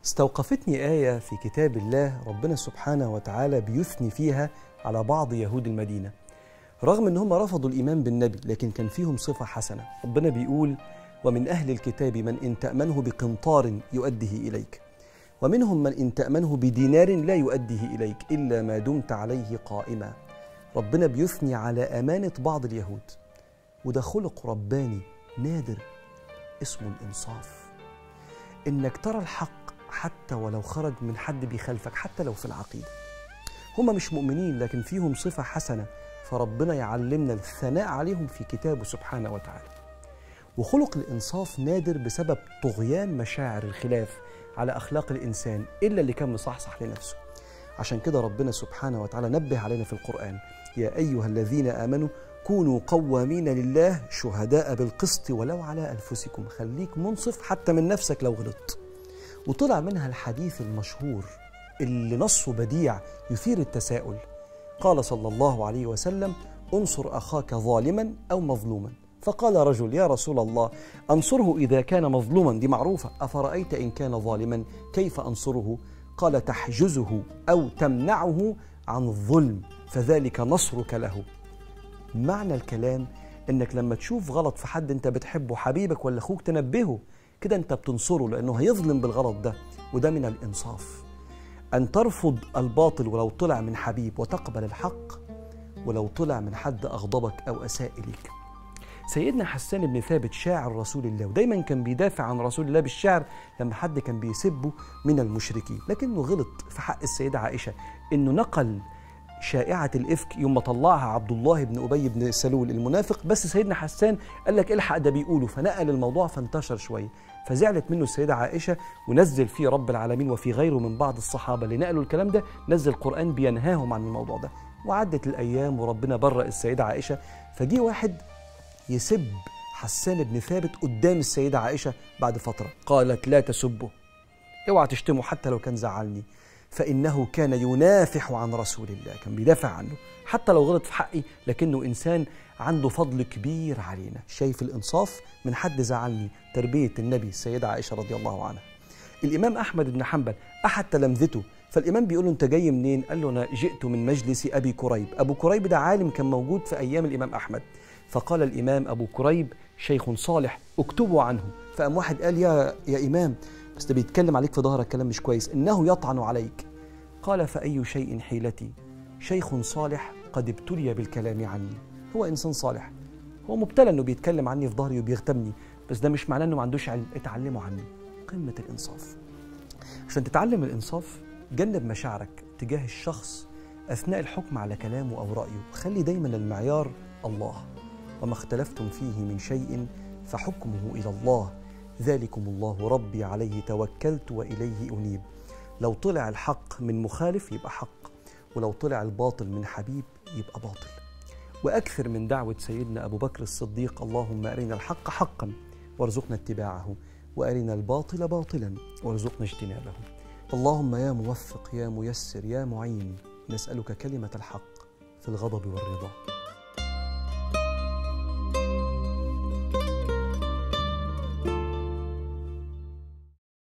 استوقفتني آية في كتاب الله ربنا سبحانه وتعالى بيثني فيها على بعض يهود المدينة رغم ان هم رفضوا الايمان بالنبي لكن كان فيهم صفه حسنه ربنا بيقول ومن اهل الكتاب من ان تامنه بقنطار يؤديه اليك ومنهم من ان تامنه بدينار لا يؤديه اليك الا ما دمت عليه قائما ربنا بيثني على امانه بعض اليهود وده خلق رباني نادر اسمه الانصاف انك ترى الحق حتى ولو خرج من حد بيخالفك حتى لو في العقيده هم مش مؤمنين لكن فيهم صفه حسنه فربنا يعلمنا الثناء عليهم في كتابه سبحانه وتعالى وخلق الإنصاف نادر بسبب طغيان مشاعر الخلاف على أخلاق الإنسان إلا اللي كان مصحصح لنفسه عشان كده ربنا سبحانه وتعالى نبه علينا في القرآن يا أيها الذين آمنوا كونوا قوامين لله شهداء بالقسط ولو على أنفسكم خليك منصف حتى من نفسك لو غلطت وطلع منها الحديث المشهور اللي نصه بديع يثير التساؤل قال صلى الله عليه وسلم انصر اخاك ظالما او مظلوما فقال رجل يا رسول الله انصره اذا كان مظلوما دي معروفه افرايت ان كان ظالما كيف انصره قال تحجزه او تمنعه عن الظلم فذلك نصرك له معنى الكلام انك لما تشوف غلط في حد انت بتحبه حبيبك ولا اخوك تنبهه كده انت بتنصره لانه هيظلم بالغلط ده وده من الانصاف أن ترفض الباطل ولو طلع من حبيب وتقبل الحق ولو طلع من حد أغضبك أو أساء إليك سيدنا حسان بن ثابت شاعر رسول الله ودايما كان بيدافع عن رسول الله بالشعر لما حد كان بيسبه من المشركين لكنه غلط في حق السيدة عائشة إنه نقل شائعة الإفك يوم ما طلعها عبد الله بن أبي بن سلول المنافق بس سيدنا حسان قال لك الحق ده بيقوله فنقل الموضوع فانتشر شوية فزعلت منه السيدة عائشة ونزل فيه رب العالمين وفي غيره من بعض الصحابة اللي نقلوا الكلام ده نزل قرآن بينهاهم عن الموضوع ده وعدت الأيام وربنا برأ السيدة عائشة فجي واحد يسب حسان بن ثابت قدام السيدة عائشة بعد فترة قالت لا تسبه اوعى تشتمه حتى لو كان زعلني فإنه كان ينافح عن رسول الله كان بيدافع عنه حتى لو غلط في حقي لكنه إنسان عنده فضل كبير علينا شايف الإنصاف من حد زعلني تربية النبي السيدة عائشة رضي الله عنها الإمام أحمد بن حنبل أحد تلامذته فالإمام بيقول له أنت جاي منين؟ قال له أنا جئت من مجلس أبي كريب أبو كريب ده عالم كان موجود في أيام الإمام أحمد فقال الإمام أبو كريب شيخ صالح اكتبوا عنه فقام واحد قال يا يا إمام بس ده بيتكلم عليك في ظهرك كلام مش كويس إنه يطعن عليك قال فأي شيء حيلتي شيخ صالح قد ابتلي بالكلام عني هو إنسان صالح هو مبتلى إنه بيتكلم عني في ظهري وبيغتمني بس ده مش معناه إنه ما عندوش علم اتعلموا عني قمة الإنصاف عشان تتعلم الإنصاف جنب مشاعرك تجاه الشخص أثناء الحكم على كلامه أو رأيه خلي دايما المعيار الله وما اختلفتم فيه من شيء فحكمه إلى الله ذلكم الله ربي عليه توكلت وإليه أنيب لو طلع الحق من مخالف يبقى حق ولو طلع الباطل من حبيب يبقى باطل وأكثر من دعوة سيدنا أبو بكر الصديق اللهم أرنا الحق حقا وارزقنا اتباعه وأرنا الباطل باطلا وارزقنا اجتنابه اللهم يا موفق يا ميسر يا معين نسألك كلمة الحق في الغضب والرضا